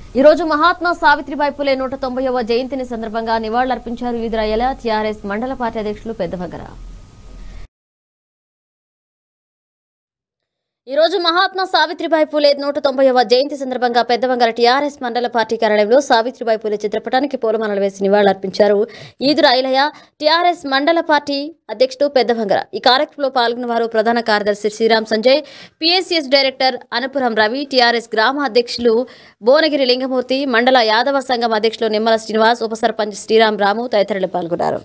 ఈ రోజు మహాత్మా సావిత్రిబాయి పులే నూట తొంభైవ జయంతిని సందర్భంగా నివాళులర్పించారు వివిధ రాయల టీఆర్ఎస్ మండల పార్టీ అధ్యక్షులు పెద్దవగర ఈ రోజు మహాత్మా సావిత్రిబాయి పూలే నూట తొంభైవ జయంతి సందర్భంగా పెద్దవంగర టీఆర్ఎస్ మండల పార్టీ కార్యాలయంలో సావిత్రిబాయి పూలే చిత్రపటానికి పూలమాలలు వేసి నివాళులర్పించారు ఈదురు ఐలయ్య టీఆర్ఎస్ మండల పార్టీ అధ్యక్షుడు పెద్దవంగర ఈ కార్యక్రమంలో పాల్గొన్న వారు ప్రధాన కార్యదర్శి Sriram Sanjay PSCS director Anapuram Ravi TRS గ్రామ అధ్యక్షులు భువనగిరి లింగమూర్తి మండల యాదవ సంఘం అధ్యక్షులు నిమ్మల శ్రీనివాస్ ఉప సర్పంచ్ శ్రీరామ్ రాము తదితరులు పాల్గొన్నారు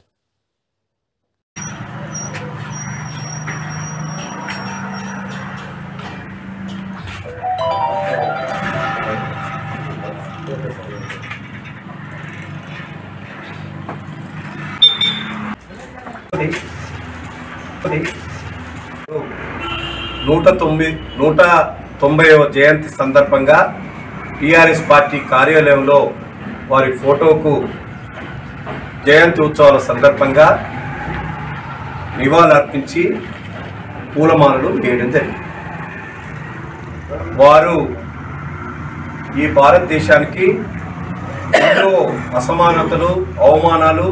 నూట తొమ్మిది నూట తొంభైవ జయంతి సందర్భంగా టీఆర్ఎస్ పార్టీ కార్యాలయంలో వారి ఫోటోకు జయంతి ఉత్సవాల సందర్భంగా నివాళులర్పించి పూలమాలలు వేయడం జరిగింది వారు ఈ భారతదేశానికి ఎన్నో అసమానతలు అవమానాలు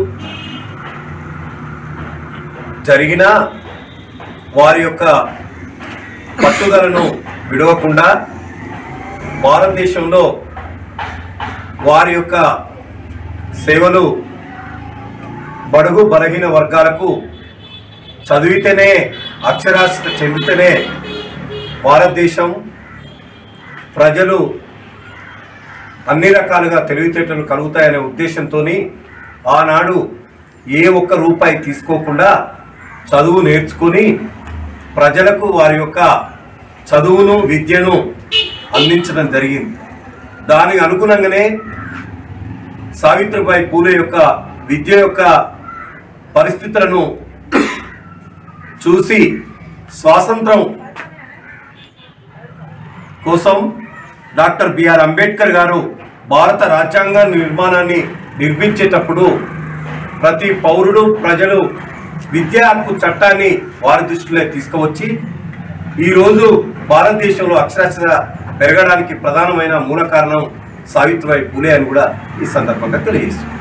జరిగినా వారి యొక్క పట్టుదలను విడవకుండా భారతదేశంలో వారి యొక్క సేవలు బడుగు బలహీన వర్గాలకు చదివితేనే అక్షరాస్యత చెందితేనే భారతదేశం ప్రజలు అన్ని రకాలుగా తెలివితేటలు కలుగుతాయనే ఉద్దేశంతో ఆనాడు ఏ ఒక్క రూపాయి తీసుకోకుండా చదువు నేర్చుకుని ప్రజలకు వారి యొక్క చదువును విద్యను అందించడం జరిగింది దానికి అనుగుణంగానే సావిత్రిబాయి పూలే యొక్క విద్య యొక్క పరిస్థితులను చూసి స్వాతంత్రం కోసం డాక్టర్ బిఆర్ అంబేద్కర్ గారు భారత రాజ్యాంగ నిర్మాణాన్ని నిర్మించేటప్పుడు ప్రతి పౌరుడు ప్రజలు విద్యా హక్కు చట్టాన్ని వారి దృష్టిలో తీసుకువచ్చి ఈరోజు భారతదేశంలో అక్షరాస్యత పెరగడానికి ప్రధానమైన మూల కారణం సావిత్రిబాయి పూలే అని కూడా ఈ సందర్భంగా తెలియజేస్తుంది